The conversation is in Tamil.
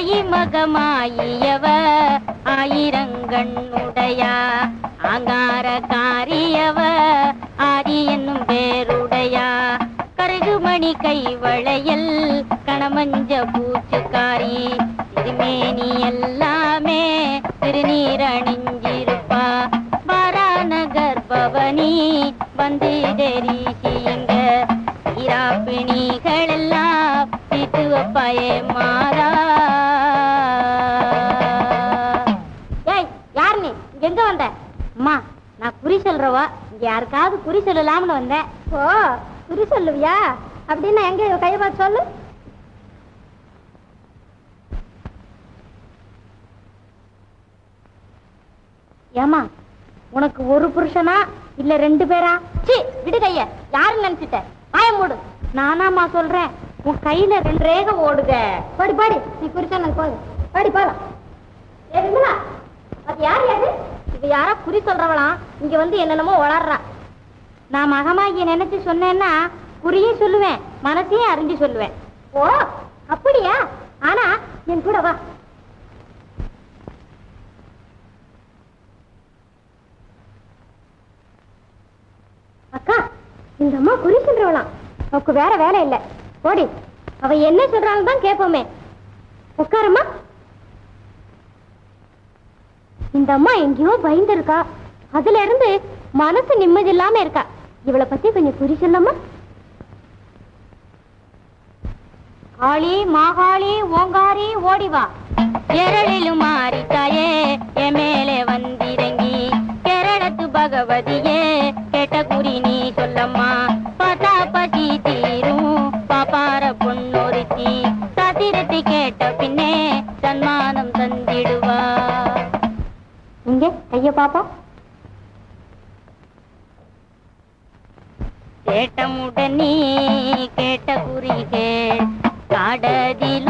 ஆயி மகமாயியவ ஆயிரங்கண்ணுடையா ஆங்கார காரியவ ஆதி என்னும் பேருடையா கருகுமணி கை வளையல் கணமஞ்ச பூச்சுக்காரி திருமேனி எல்லாமே திருநீர் அணிஞ்சிருப்பா வாராநகர் பவனி வந்து தெரிசியுங்க இராப்பிணிகள் எல்லாம் தீட்டு வைப்பாயே மாறா ஏய் யார் நீ இங்க எங்க வந்த அம்மா நான் குறி சொல்றவா இங்க யாருக்காவது குறி சொல்லலாம்னு வந்தேன் ஓ குறி சொல்லுவியா அப்படின்னா எங்க கையை பார்த்து சொல்லு ஏமா உனக்கு ஒரு புருஷனா இல்ல ரெண்டு பேரா சி விடு கைய யாருன்னு நினைச்சிட்ட வாய மூடு நானாமா சொல்றேன் உன் கையில ரெண்டு ரேகை ஓடுக பாடி பாடி நீ குறி சொன்னது போது பாடி போலாம் ஏ விமலா அது யார் யாரு இது யாரோ குறி சொல்றவளாம் இங்க வந்து என்னென்னமோ வளர்றா நான் மகமாகிய நினைச்சு சொன்னேன்னா குறியும் சொல்லுவேன் மனசையும் அறிஞ்சு சொல்லுவேன் ஓ அப்படியா ஆனா என் கூட வா அக்கா இந்த அம்மா குறி சொல்றவளாம் அவக்கு வேற வேலை இல்ல போடி அவ என்ன சொல்றாங்க தான் கேட்போமே உட்காரம்மா இந்த அம்மா எங்கேயோ பயந்துருக்கா அதுல இருந்து மனசு நிம்மதி இல்லாம இருக்கா இவளை பத்தி கொஞ்சம் குறி சொல்லம்மா காளி மாகாளி ஓங்காரி ஓடிவா எரளிலும் மாறிட்டாயே என் மேலே வந்திறங்கி கேரளத்து பகவதியே கேட்ட குறி நீ சொல்லம்மா பார்த்தா பசி தீரும் பாப்பார பொன்னொருத்தி சாத்திரத்தை கேட்ட பின்னே சன்மானம் தந்திடுவா இங்க கைய பாப்பா கேட்டமுடன் நீ கேட்ட குறிகே காடதில்